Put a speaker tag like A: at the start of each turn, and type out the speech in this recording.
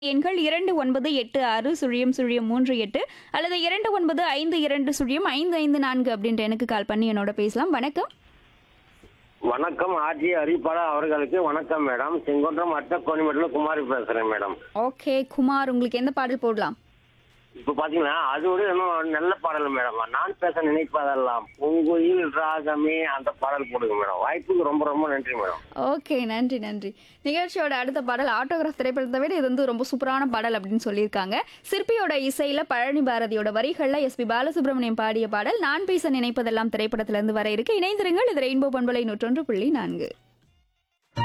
A: எண்கள் இரண்டு ஒன்பது எட்டு ஆறு சுழியம் சுழியம் மூன்று எட்டு அல்லது இரண்டு ஒன்பது ஐந்து இரண்டு சுழியம் ஐந்து ஐந்து நான்கு அப்படின்ற எனக்கு கால் பண்ணி என்னோட பேசலாம் வணக்கம்
B: வணக்கம் ஆர்ஜி அறிவிப்பாளர் அவர்களுக்கு வணக்கம் மேடம் செங்கோட்டம் அட்ட கோணிமேட்டில் குமாரி பேசுறேன் மேடம்
A: ஓகே குமார் உங்களுக்கு எந்த பாடல் போடலாம்
B: இப்ப பாத்தீங்கன்னா அதோட இன்னும் நல்ல பாடல் மேடம் நான் பேச நினைப்பதெல்லாம் பூங்குயில் ராகமே அந்த பாடல் போடுங்க மேடம் வாய்ப்புக்கு ரொம்ப ரொம்ப நன்றி மேடம்
A: ஓகே நன்றி நன்றி நிகழ்ச்சியோட அடுத்த பாடல் ஆட்டோகிராஃப் திரைப்படத்தை விட இது வந்து ரொம்ப சூப்பரான பாடல் அப்படின்னு சொல்லியிருக்காங்க சிற்பியோட இசையில பழனி பாரதியோட வரிகள்ல எஸ்பி பாலசுப்ரமணியம் பாடிய பாடல் நான் பேச நினைப்பதெல்லாம் திரைப்படத்திலிருந்து வர இருக்கு இணைந்திருங்கள் இது ரெயின்போ பண்பலை நூற்றொன்று புள்ளி நான்கு